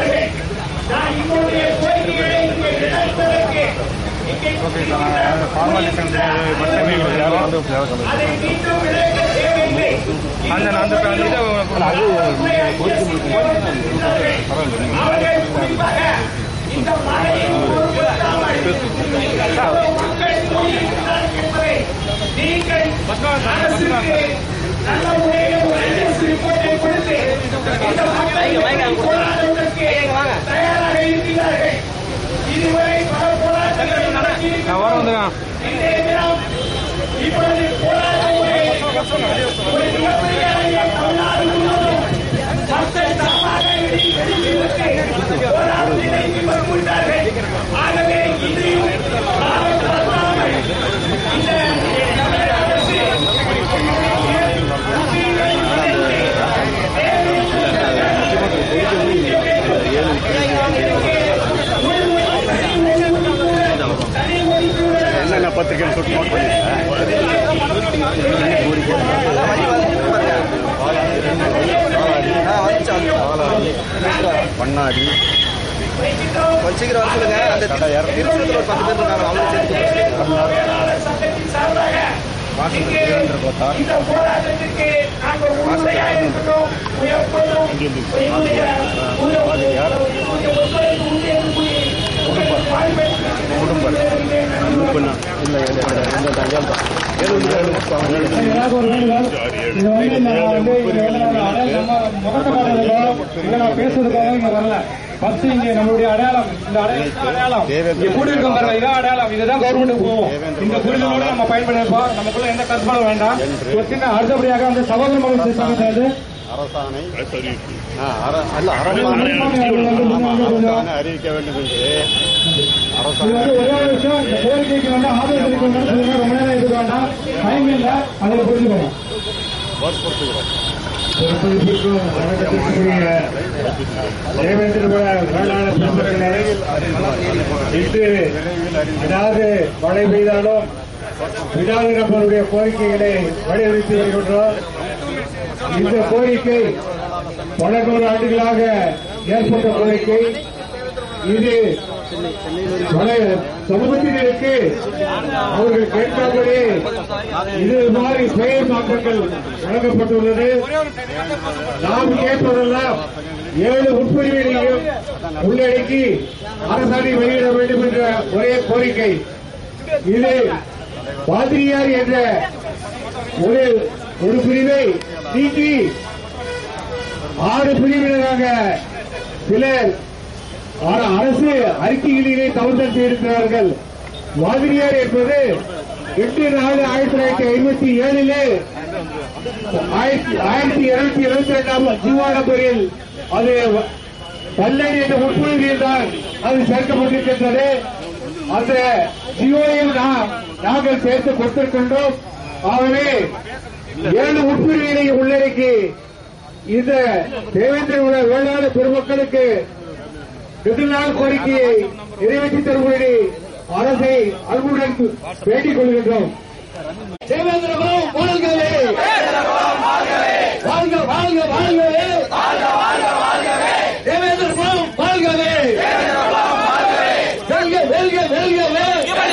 விடுகிறார்கள் நான் எங்களுடைய கோரிக்கைகளை இங்கே நினைப்பதற்கு இங்கே அதை மீண்டும் விளக்க தேவையில்லை அந்த அந்த இது அவர்கள் குறிப்பாக இந்த மழையை பொருட்படுத்தாமல் மக்கள் கூறியிருக்கிறார் என்பதை நீங்கள் அரசுக்கு நல்ல முறையில் ஒரு அரசு ரிப்போர்ட்டை கொடுத்து இந்த மக்கள் போராட்டத்திற்கு தயாராக இருக்கிறார்கள் இதுவரை பல போராட்டங்கள் நடத்தியிருக்கிறார்கள் இன்றைய தினம் இப்பொழுது போராட்டம் ஒரு மிகப்பெரிய தமிழ்நாடு முழுவதும் மக்கள் தரமாக வெளியிட்டு போராட்டத்தை மேற்கொண்டார்கள் ஆகவே இதையும் காலத்தாமல் இந்த தமிழக அரசு என்னென்ன பத்திரிகை சுட்டு நோட் பண்ணிருக்கேன் பண்ணாடி கொஞ்சம் சீக்கிரம் வர சொல்லுங்க அந்த திருச்சூரத்தில் ஒரு பத்து பேர் இருக்காங்க அவங்க சேர்த்து சட்டத்தின் சார்பாக இங்கே இந்த போராட்டத்திற்கு நாங்கள் உறுதுணையாக இருக்கிறோம் எப்போதும் எங்களுடைய ஒத்துழைப்பு உண்டு என்று கூறி குடும்பம் இல்லை எனக்கு ஒரு வேண்டுகோள் இது வந்து நான் வந்து இங்க வந்து நம்ம அடையாளம் நம்ம முகத்தை காட்டுறதுக்கோ இல்ல நான் பேசுறதுக்காக இங்க வரல ஃபர்ஸ்ட் இங்க நம்மளுடைய அடையாளம் இந்த அடையாளம் அடையாளம் இங்க கூடியிருக்கோம் பாருங்க இதான் அடையாளம் இதுதான் கவர்மெண்ட் போகும் இந்த புரிதலோட நம்ம பயன்படுத்தப்போம் நமக்குள்ள எந்த கற்பனும் வேண்டாம் ஒரு சின்ன அடுத்தபடியாக அந்த சகோதர மகள் சேர்ந்து அரசாணை ஆ, அர- அல்ல, அரசாணை ஆமா, அரசாணை அறிவிக்க வேண்டும் என்று இது அரசாணை வந்து ஒரே ஒரு விஷயம் இந்த கோரிக்கைக்கு வந்து ஆதரவு தெரிவிக்கணும்னு சொல்லுங்க ரொம்ப நேரம் இருக்க வேண்டாம் டைம் இல்ல அதை புரிஞ்சுக்கணும் வற்புறுத்துகிறோம் பொறுப்பேற்கும் வணக்கத்திற்குரிய தேவேந்திர வேளாண் பெருமக்களே இன்று அதாவது மழை பெய்தாலும் விடாது நம்மளுடைய கோரிக்கைகளை வலியுறுத்தி வருகின்றோம் இந்த கோரிக்கை பல நூறு ஆண்டுகளாக ஏற்பட்ட கோரிக்கை இது பல சமூகத்தினருக்கு அவர்கள் கேட்காமலே இது மாதிரி பெயர் மாற்றங்கள் வழங்கப்பட்டுள்ளது நாம் கேட்பதெல்லாம் ஏழு உட்பிரிவுகளையும் உள்ளடக்கி அரசாணை வெளியிட வேண்டும் என்ற ஒரே கோரிக்கை இது பாதிரியார் என்ற ஒரு ஒரு பிரிவை நீக்கி ஆறு பிரிவினராக சிலர் ஆனா அரசு அறிக்கைகளிலே தவறுதல் செய்திருக்கிறார்கள் மாதிரியார் என்பது எட்டு நாலு ஆயிரத்தி தொள்ளாயிரத்தி ஐம்பத்தி ஏழிலே ஆயிரத்தி ஆயிரத்தி இருநூத்தி இருபத்தி ரெண்டாம் ஜீவா நம்பரில் அது பல்லடி என்ற உட்புழுதியில் தான் அது சேர்க்கப்பட்டிருக்கின்றது அந்த ஜியோவையும் நாம் நாங்கள் சேர்த்து கொடுத்திருக்கின்றோம் ஆகவே ஏழு உட்பிரிவுகளை உள்ளடக்கி இந்த தேவேந்திர உள்ள வேளாண் பெருமக்களுக்கு நெடுநாள் கோரிக்கையை நிறைவேற்றி தரும்படி அரசை அன்புடன் வேண்டிக் கொள்கின்றோம் தேவேந்திரபுரம் வாழ்கவே வாழ்க வாழ்க வாழ்கவே தேவேந்திரபுரம் வாழ்கவே வெல்க வெல்க வெல்கவே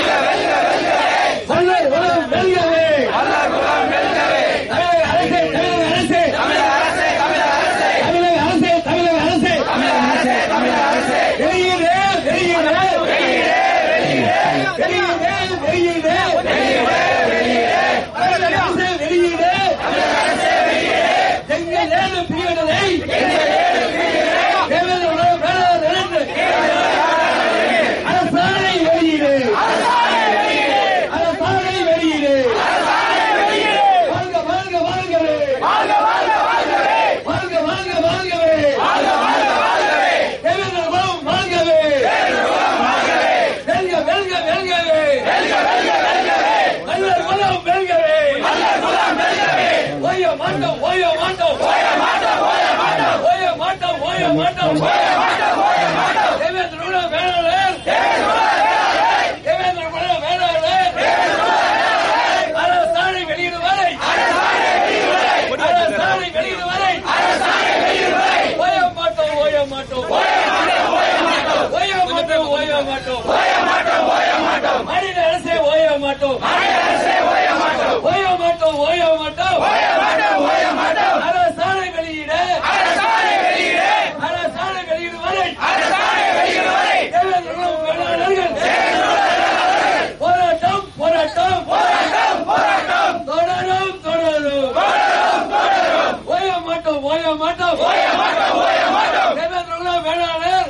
மன்னர் குலம் வெல்கவே தமிழக அரசே தமிழக அரசே தமிழக அரசே தமிழக அரசே வெளியிடு வெளியிடு வெளியிடு வெளியிடு தமிழக அரசே வெளியிடு எங்கள் ஏழு பிரிவினரை தேவேந்திர உலக வேளாண் நிலைந்து அரசாணை வெளியிடு அரசாணை வெளியிடு வாழ்க வாழ்க வாழ்கவே வாழ்க வாழ்க வாழ்கவே தேவேந்திர குலம் வாழ்கவே வெல்க வெல்க வெல்கவே மன்னர் குலம் வெல்கவே ஓய மாட்டோம் ஓய மாட்டோம் ஓய மாட்டோம் ஓய மாட்டோம் தேவேந்திர குலம் வேளாளர் தேவேந்திர குலம் வேளாளர் அரசாணை வெளியிடும் வரை அரசாணை வெளியிடும் வரை ஓய மாட்டோம் ஓய மாட்டோம் மாட்டோம் ஓய மாட்டோம் ஓய மாட்டோம் தேவேந்திர வேளாளர்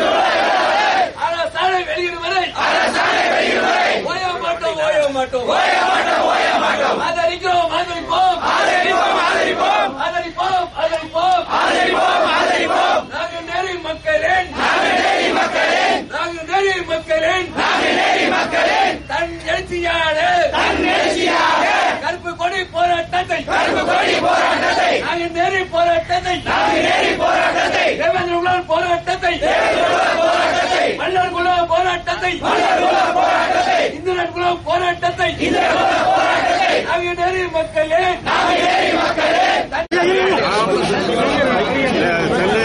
அரசாணை வெளியிடும் வரை அரசாணை வெளியிடும் வரை ஓய மாட்டோம் ஓய மாட்டோம் ஓய மாட்டோம் ஓய மாட்டோம் ஆதரிக்கிறோம் ஆதரிப்போம் ஆதரிப்போம் ஆதரிப்போம் ஆதரிப்போம் ஆதரிப்போம் ஆதரிப்போம் ஆதரிப்போம் நாங்கள் நேரி மக்களின் நாங்கள் நேரி மக்களின் நாங்கள் நேரி மக்களின் நாங்கள் நேரி மக்களின் தன் எழுச்சியான தன் எழுச்சியாக கருப்பு கொடி போராட்டத்தை கருப்பு கொடி போராட்டத்தை நாங்கள் நேரி போராட்டத்தை நாங்கள் நேரி போராட்டத்தை தேவேந்திர உலக போராட்டத்தை போராட்டத்தை மன்னர் குல போராட்டத்தை மன்னர் குல போராட்டத்தை இந்திரன் குல போராட்டத்தை இந்திரன் குல போராட்டத்தை நாங்கள் நேரி மக்களே நாங்கள் நேரி மக்களே சென்னை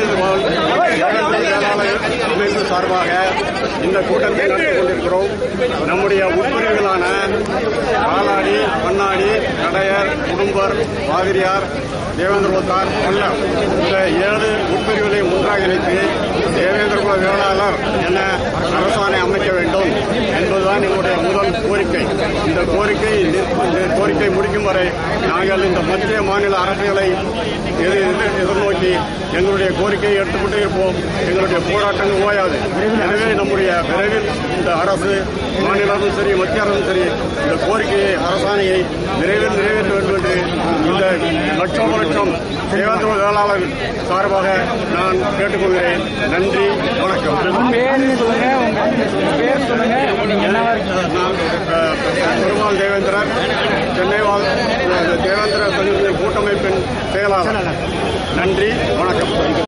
அமைப்பு சார்பாக இந்த கூட்டத்தை நடத்தி கொண்டிருக்கிறோம் நம்முடைய உட்பிரிவுகளான காலாடி பண்ணாடி கடையர் குடும்பர் பாதிரியார் தேவேந்திரபுத்தார் கொல்லம் இந்த ஏழு உட்பிரிவுகளை ஒன்றாக இணைத்து தேவேந்திரகுல வேளாளர் என அரசாணை அமைக்க வேண்டும் என்பதுதான் எங்களுடைய முதல் கோரிக்கை இந்த கோரிக்கை நிற்கும் இந்த கோரிக்கை முடிக்கும் வரை நாங்கள் இந்த மத்திய மாநில அரசுகளை எதிர் எதிர்- எதிர்நோக்கி எங்களுடைய கோரிக்கையை எடுத்துக்கொண்டே இருப்போம் எங்களுடைய போராட்டங்கள் ஓயாது எனவே நம்முடைய விரைவில் இந்த அரசு மாநில அரசும் சரி மத்திய அரசும் சரி இந்த கோரிக்கையை அரசாணையை விரைவில் நிறைவேற்ற வேண்டும் என்று இந்த லட்சம் லட்சம் தேவேந்திர வேளாளர் சார்பாக நான் கேட்டுக்கொள்கிறேன் நன்றி வணக்கம் நான் அஹ், பெருமாள் தேவேந்திரன் சென்னை வாழ் தேவேந்திர சங்கத்தின் கூட்டமைப்பின் செயலாளர் நன்றி வணக்கம்